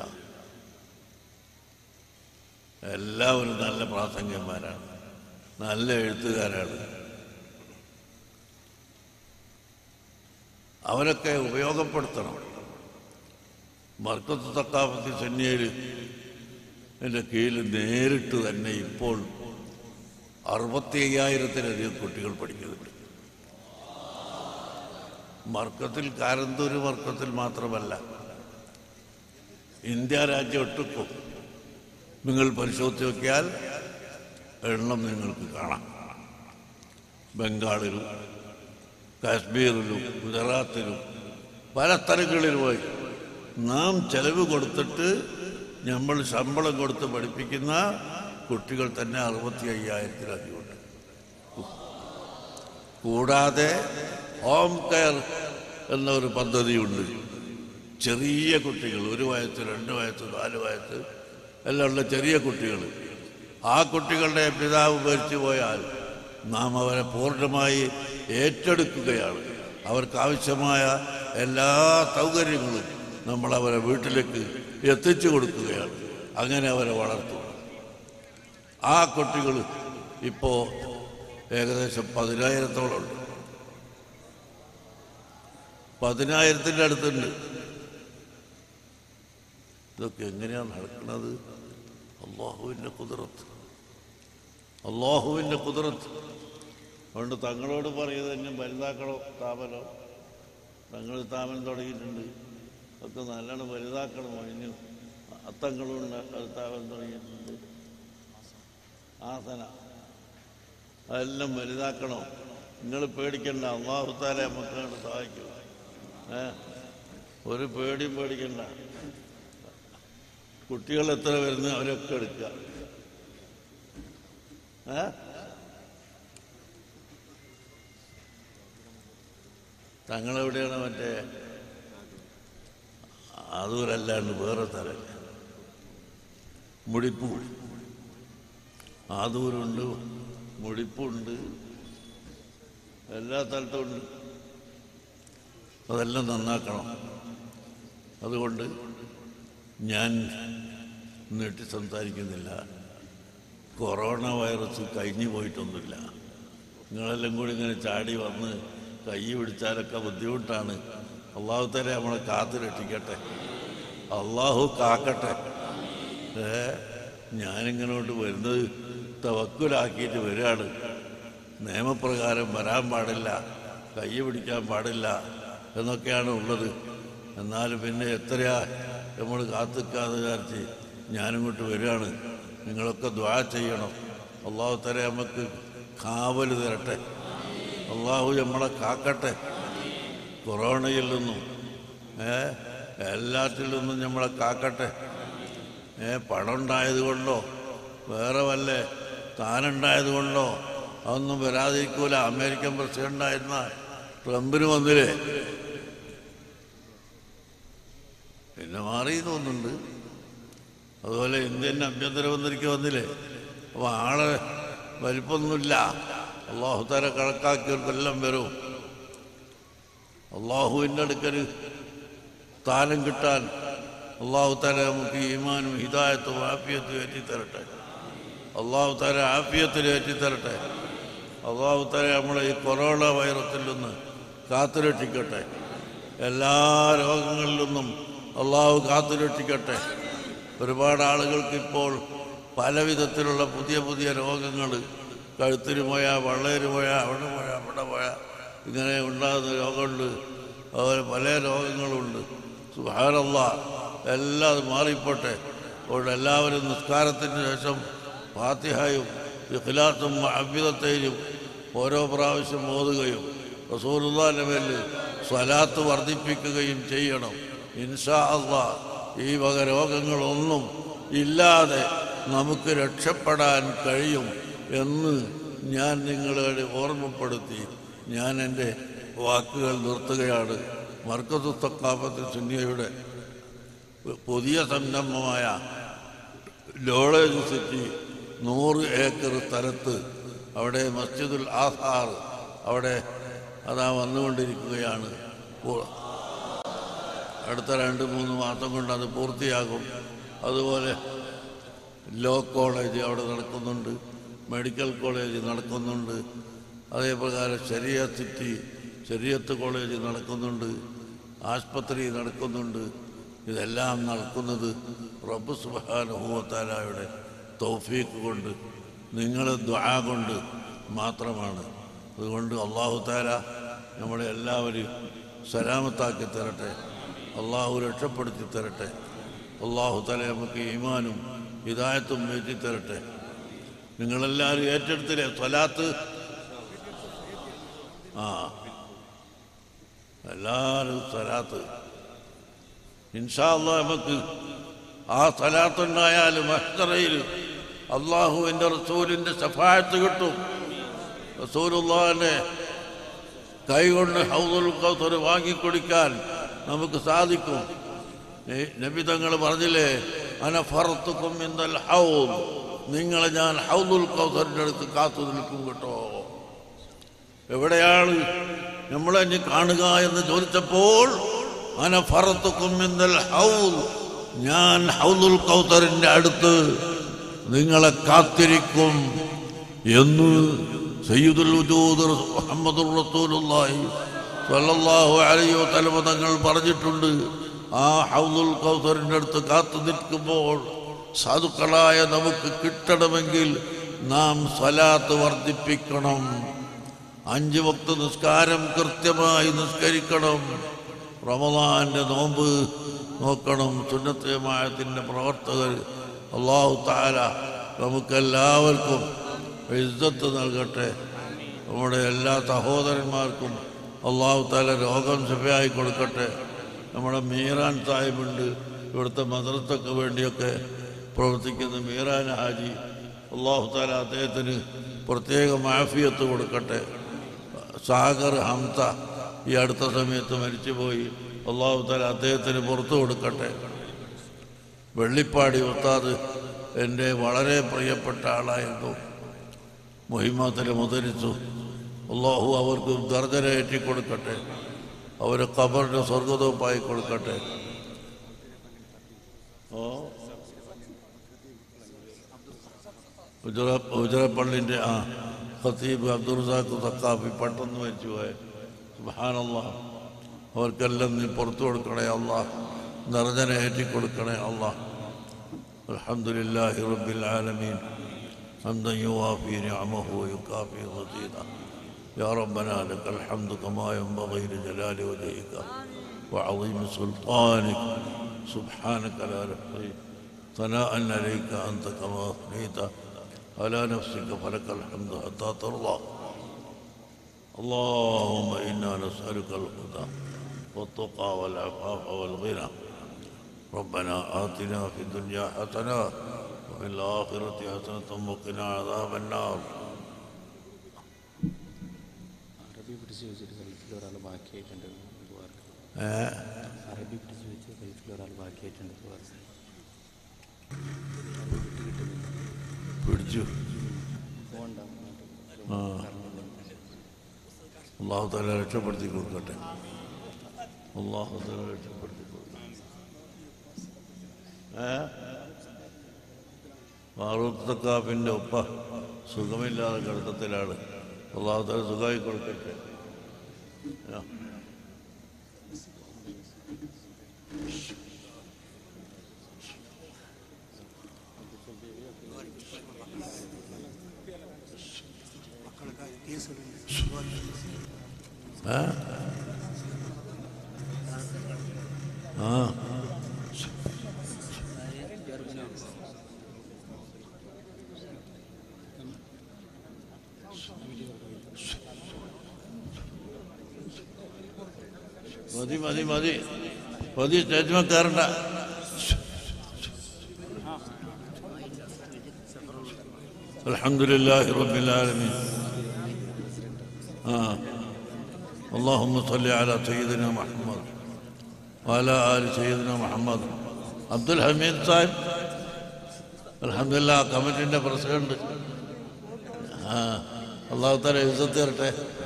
എല്ലാവരും നല്ല പ്രാസംഗികന്മാരാണ് നല്ല എഴുത്തുകാരാണ് അവരൊക്കെ ഉപയോഗപ്പെടുത്തണം മർക്കത്ത് തക്കാപത്തി സെന്നിയയിൽ എൻ്റെ കീഴിൽ നേരിട്ട് തന്നെ ഇപ്പോൾ അറുപത്തി അയ്യായിരത്തിലധികം കുട്ടികൾ പഠിക്കുന്നുണ്ട് മർക്കത്തിൽ കാരന്തൂര് മർക്കത്തിൽ മാത്രമല്ല ഇന്ത്യ രാജ്യം ഒട്ടുക്കും നിങ്ങൾ പരിശോധിച്ച് നോക്കിയാൽ എണ്ണം നിങ്ങൾക്ക് കാണാം ബംഗാളിലും കാശ്മീരിലും ഗുജറാത്തിലും പല സ്ഥലങ്ങളിലുമായി നാം ചെലവ് കൊടുത്തിട്ട് നമ്മൾ ശമ്പളം കൊടുത്ത് പഠിപ്പിക്കുന്ന കുട്ടികൾ തന്നെ അറുപത്തി അയ്യായിരത്തിലധികമുണ്ട് കൂടാതെ ഹോം കെയർ എന്ന ഒരു പദ്ധതിയുണ്ട് ചെറിയ കുട്ടികൾ ഒരു വയസ്സ് രണ്ട് വയസ്സ് നാല് വയസ്സ് എല്ലാം ഉള്ള ചെറിയ കുട്ടികൾ ആ കുട്ടികളുടെ പിതാവ് മരിച്ചു പോയാൽ നാം അവരെ പൂർണ്ണമായി ഏറ്റെടുക്കുകയാണ് അവർക്ക് ആവശ്യമായ എല്ലാ സൗകര്യങ്ങളും നമ്മൾ അവരെ വീട്ടിലേക്ക് എത്തിച്ചു കൊടുക്കുകയാണ് അങ്ങനെ അവരെ വളർത്തുക ആ കുട്ടികൾ ഇപ്പോൾ ഏകദേശം പതിനായിരത്തോളം ഉണ്ട് പതിനായിരത്തിൻ്റെ അടുത്തുണ്ട് ഇതൊക്കെ എങ്ങനെയാണ് നടക്കുന്നത് അള്ളാഹുവിൻ്റെ കുതിരത്ത് അള്ളാഹുവിൻ്റെ കുതിരത്ത് അതുകൊണ്ട് തങ്ങളോട് പറയുന്നത് എന്നെ വലുതാക്കണോ സ്ഥാപനം തങ്ങൾ സ്ഥാപനം തുടങ്ങിയിട്ടുണ്ട് ഒക്കെ നല്ലോണം വലുതാക്കണം അതിന് അത്തങ്ങളുണ്ട് അത് സ്ഥാപനം തുടങ്ങിയിട്ടുണ്ട് ആസന അതെല്ലാം വലുതാക്കണം നിങ്ങൾ പേടിക്കണ്ട അള്ളാഹുത്താലെ നമുക്ക് അങ്ങോട്ട് സഹായിക്കും ഏ ഒരു പേടിയും പേടിക്കണ്ട കുട്ടികൾ എത്ര വരുന്നു അവരൊക്കെ എടുക്കുക ഏ തങ്ങളെവിടെയാണ് മറ്റേ അതൂരല്ലാണ്ട് വേറെ സ്ഥലം മുടിപ്പൂ ആദൂരുണ്ട് മുടിപ്പുണ്ട് എല്ലാ സ്ഥലത്തും ഉണ്ട് അതെല്ലാം നന്നാക്കണം അതുകൊണ്ട് ഞാൻ നീട്ടി സംസാരിക്കുന്നില്ല കൊറോണ വൈറസ് കഴിഞ്ഞു പോയിട്ടൊന്നുമില്ല നിങ്ങളെല്ലാം കൂടി ഇങ്ങനെ ചാടി വന്ന് കൈ പിടിച്ചാലൊക്കെ ബുദ്ധിമുട്ടാണ് അള്ളാഹു തരെ നമ്മളെ കാത്തു രക്ഷിക്കട്ടെ അള്ളാഹു കാക്കട്ടെ ഏ ഞാനിങ്ങനോട്ട് വരുന്നത് തവക്കുലാക്കിയിട്ട് വരികയാണ് നിയമപ്രകാരം വരാൻ പാടില്ല കൈ പിടിക്കാൻ പാടില്ല എന്നൊക്കെയാണ് ഉള്ളത് എന്നാലും പിന്നെ എത്രയാ നമ്മൾ കാത്തിക്കാതെ വിചാരിച്ച് ഞാനിങ്ങോട്ട് വരികയാണ് നിങ്ങളൊക്കെ ദ്വാ ചെയ്യണം അള്ളാഹു തരെ നമുക്ക് കാവൽ തരട്ടെ അള്ളാഹു നമ്മളെ കാക്കട്ടെ കൊറോണയിൽ നിന്നും ഏ എല്ലാത്തിൽ നിന്നും നമ്മളെ കാക്കട്ടെ ഏ പണം ഉണ്ടായത് കൊണ്ടോ വേറെ വല്ല താനുണ്ടായത് കൊണ്ടോ അതൊന്നും വരാതിരിക്കൂല അമേരിക്കൻ പ്രസിഡന്റ് ആയിരുന്ന ട്രംപിന് വന്നില്ലേ പിന്നെ മാറി തോന്നുന്നുണ്ട് അതുപോലെ ഇന്ത്യൻ ആഭ്യന്തരമന്ത്രിക്ക് വന്നില്ലേ അപ്പോൾ ആളെ വലിപ്പമൊന്നുമില്ല അള്ളാഹുത്താരെ കണക്കാക്കിയവർക്കെല്ലാം വരും അള്ളാഹുവിൻ്റെ അടുക്കൽ സ്ഥാനം കിട്ടാൻ അള്ളാഹുത്താര നമുക്ക് ഈമാനും ഹിദായത്തും ആഫിയത്തും ഏറ്റിത്തരട്ടെ അള്ളാഹുത്താര ആഫിയത്തിൽ ഏറ്റിത്തരട്ടെ അള്ളാഹുത്താര നമ്മളെ ഈ കൊറോണ വൈറസിൽ നിന്ന് കാത്തുരക്ഷിക്കട്ടെ എല്ലാ രോഗങ്ങളിൽ നിന്നും അള്ളാഹു കാത്തുരക്ഷിക്കട്ടെ ഒരുപാട് ആളുകൾക്ക് ഇപ്പോൾ പല വിധത്തിലുള്ള പുതിയ പുതിയ രോഗങ്ങൾ കഴുത്തിന് പോയാൽ വള്ളേര് പോയാൽ അവിടെ പോയാൽ അവിടെ പോയാൽ ഇങ്ങനെ ഉണ്ടാകുന്ന രോഗമുണ്ട് അതുപോലെ പല രോഗങ്ങളുണ്ട് സുഹാരല്ല എല്ലാം അത് മാറിപ്പോട്ടെ അതുകൊണ്ട് എല്ലാവരും നിസ്കാരത്തിന് ശേഷം ഫാത്തിഹായും ഇഖ്ലാസും അഭ്യുതത്തേനും ഓരോ പ്രാവശ്യം ഓതുകയും റസൂലുള്ളാന്റെ മേലിൽ സ്വലാത്ത് വർദ്ധിപ്പിക്കുകയും ചെയ്യണം ഇൻഷാ അള്ളാ ഈ വക രോഗങ്ങളൊന്നും ഇല്ലാതെ നമുക്ക് രക്ഷപ്പെടാൻ കഴിയും എന്ന് ഞാൻ നിങ്ങളെ ഓർമ്മപ്പെടുത്തി ഞാൻ എൻ്റെ വാക്കുകൾ നിർത്തുകയാണ് മർക്കത്തു തക്കാഫത്ത് സുന്നിയയുടെ പുതിയ സംരംഭമായ ലോളേജ് സിറ്റി നൂറ് ഏക്കർ സ്ഥലത്ത് അവിടെ മസ്ജിദുൽ ആസാർ അവിടെ അതാ വന്നുകൊണ്ടിരിക്കുകയാണ് പൂ- അടുത്ത രണ്ട് മൂന്ന് മാസം കൊണ്ട് അത് പൂർത്തിയാകും അതുപോലെ ലോ കോളേജ് അവിടെ നടക്കുന്നുണ്ട് മെഡിക്കൽ കോളേജ് നടക്കുന്നുണ്ട് അതേപ്രകാരം ശരിയ സിറ്റി ശരിയത്ത് കോളേജ് നടക്കുന്നുണ്ട് ആസ്പത്രി നടക്കുന്നുണ്ട് ഇതെല്ലാം നടക്കുന്നത് റബ്ബ് സുബാനുഭവത്താലായുടെ തൗഫീക്ക് കൊണ്ട് നിങ്ങളെ ദ്വാ കൊണ്ട് മാത്രമാണ് അതുകൊണ്ട് അള്ളാഹു താല നമ്മളെ എല്ലാവരും സലാമത്താക്കി തരട്ടെ അള്ളാഹു രക്ഷപ്പെടുത്തി തരട്ടെ അള്ളാഹു താല നമുക്ക് ഈമാനും ഹിദായത്തും വെറ്റി തരട്ടെ നിങ്ങളെല്ലാവരും ഏറ്റെടുത്തില്ലേ സ്വലാത്ത് ആ എല്ലാവരും സ്വലാത്ത് ഇൻഷാല്ല നമുക്ക് ആ സ്ഥലത്തുണ്ടായാൽ മഹ്തറയിൽ അള്ളാഹുവിൻ്റെ റസൂലിൻ്റെ സഫായത്ത് കിട്ടും റസൂലുള്ളാഹിനെ കൈകൊണ്ട് ഹൗദുൽ കൗസർ വാങ്ങിക്കൊടുക്കാൻ നമുക്ക് സാധിക്കും നെ- നബി തങ്ങൾ പറഞ്ഞില്ലേ അനഫറത്തുക്കും ഇന്നൽ ഹൗദ് നിങ്ങളെ ഞാൻ ഹൗദുൽ കൗസറിൻ്റെ അടുത്ത് കാത്തു നിൽക്കും കേട്ടോ എവിടെയാണ് നമ്മളെന്നെ കാണുക എന്ന് ചോദിച്ചപ്പോൾ അനഫറത്തുക്കും ഇന്നൽ ഹൗദ് ഞാൻ ഹൗദുൽ കൗസറിൻ്റെ അടുത്ത് നിങ്ങളെ കാത്തിരിക്കും എന്ന് സയ്യിദുൽ വജൂദ് മുഹമ്മദുർ റസൂലുള്ളാഹി സ്വല്ലല്ലാഹു അലൈഹി വസല്ലം തങ്ങൾ പറഞ്ഞിട്ടുണ്ട് ആ ഹൗദുൽ കൗസറിൻ്റെ അടുത്ത് കാത്തു നിൽക്കുമ്പോൾ സാധുക്കളായ നമുക്ക് കിട്ടണമെങ്കിൽ നാം സ്വലാത്ത് വർദ്ധിപ്പിക്കണം അഞ്ച് വക്ത് നിസ്കാരം കൃത്യമായി നിസ്കരിക്കണം റമദാന്റെ നോമ്പ് നോക്കണം സുന്നത്തമായത്തിൻ്റെ പ്രവർത്തകർ അള്ളാഹു താല നമുക്കെല്ലാവർക്കും ഇജ്ജത്ത് നൽകട്ടെ നമ്മുടെ എല്ലാ സഹോദരന്മാർക്കും അള്ളാഹു താല രോഗം ശുഭയായി കൊടുക്കട്ടെ നമ്മുടെ മീറാൻ സാഹിബുണ്ട് ഇവിടുത്തെ മദ്രസക്ക് വേണ്ടിയൊക്കെ പ്രവർത്തിക്കുന്ന മീറാൻ ഹാജി അള്ളാഹു താല അദ്ദേഹത്തിന് പ്രത്യേക മാഫിയത്ത് കൊടുക്കട്ടെ സാഗർ ഹംസ ഈ അടുത്ത സമയത്ത് മരിച്ചുപോയി അള്ളാഹു താല അദ്ദേഹത്തിന് പുറത്തു കൊടുക്കട്ടെ വെള്ളിപ്പാടി ഉസ്താദ് എൻ്റെ വളരെ പ്രിയപ്പെട്ട ആളായിരുന്നു മൊഹിമാത്തിൽ മുതരിച്ചു അള്ളാഹു അവർക്ക് ദർജനേറ്റി കൊടുക്കട്ടെ അവരെ ഖബറിന് സ്വർഗതോപ്പായി കൊടുക്കട്ടെ ഓ ഉജറ ഉജറപ്പള്ളിൻ്റെ ആ ഖത്തീബ് അബ്ദുൾ റസാഖ് സക്കാഫി പെട്ടെന്ന് മരിച്ചുപോയ സുബാനല്ല അവർക്കെല്ലാം നീ പുറത്തു കൊടുക്കണേ അല്ല നിറഞ്ഞനെ ഏറ്റി കൊടുക്കണേ അല്ല അൽഹംദുലില്ലാഹി റബ്ബിൽ ആലമീൻ حمدا يوافي نعمه ويكافي مزيدا يا ربنا لك الحمد كما ينبغي لجلال وجهك وعظيم سلطانك سبحانك لا نحصي ثناء عليك أنت كما أثنيت على نفسك فلك الحمد حتى ترضى اللهم إنا نسألك الهدى والتقى والعفاف والغنى ربنا آتنا في الدنيا حسنة وفي الآخرة حسنة وقنا عذاب النار അറബി പിടിച്ച് വെച്ചിട്ട് ഗൾഫിൽ ഒരാൾ ബാക്കിയായിട്ടുണ്ട് ദുബാർക്ക് ഏഹ് അറബി പിടിച്ച് വെച്ച് ഗൾഫിൽ ഒരാൾ ബാക്കിയായിട്ടുണ്ട് ദുബാർക്ക് പിടിച്ചു ഫോൺ ഉണ്ടാവും ആ അള്ളാഹു തല രക്ഷപ്പെടുത്തി കൊടുക്കട്ടെ അള്ളാഹു തല രക്ഷപ്പെടുത്തി കൊടുക്കട്ടെ ഏ ഫാറൂഖ് തക്കാഫിൻ്റെ ഉപ്പ സുഖമില്ലാതെ കിടക്കത്തിലാണ് അള്ളാഹു തല സുഖമായി കൊടുക്കട്ടെ ആ. ഏ? ആ മതി മതി മതി മതി സ്റ്റേജ്മ കയറണ്ട الحمد لله رب العالمين آه. اللهم صل على سيدنا محمد وعلى آل سيدنا محمد عبد الحميد صاحب الحمد لله കമ്മിറ്റിൻ്റെ പ്രസിഡന്റ് ആ അള്ളാഹു തല എഴുതി തരട്ടെ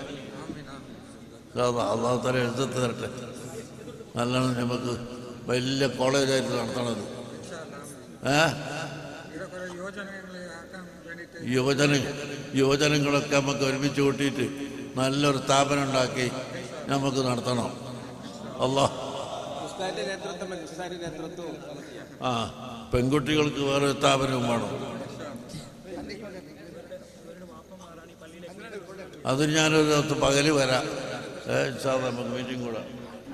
അള്ളാഹു തല എഴുതി തരട്ടെ നല്ലോണം നമുക്ക് വലിയ കോളേജായിട്ട് നടത്തണത് ഏ ഇവിടെ കുറെ യുവജനങ്ങളെ ആക്കാൻ വേണ്ടിയിട്ട് യുവജന യുവജനങ്ങളൊക്കെ നമുക്ക് ഒരുമിച്ച് കൂട്ടിയിട്ട് നല്ലൊരു സ്ഥാപനം ഉണ്ടാക്കി നമുക്ക് നടത്തണം അള്ളാഹ് ഉസ്താദിന്റെ നേതൃത്വം ഉസ്താദിന്റെ നേതൃത്വം ആ പെൺകുട്ടികൾക്ക് വേറെ സ്ഥാപനവും വേണം അത് ഞാനൊരു ദിവസം പകല് വരാം ഏ, ഇൻഷാ അല്ലാ, നമുക്ക് മീറ്റിംഗ് കൂടാം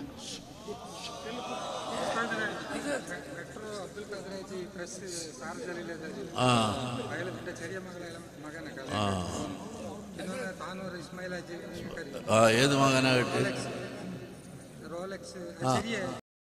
ഡോക്ടർ അബ്ദുൽ ഖാദറേജി പ്രസ് സാർജറിയിലെ ആ അയലത്തിന്റെ ചെറിയ മകളെ മകനൊക്കെ ആ ಇನ್ನೊಂದು ತಾನೂರು ಇಸ್ಮಾಯಿಲ್ ಅಜ್ಜಿ ಕರಿ ആ ഏത് മകനാ കിട്ടി ರೋಲೆಕ್ಸ್ ആ. ചെറിയ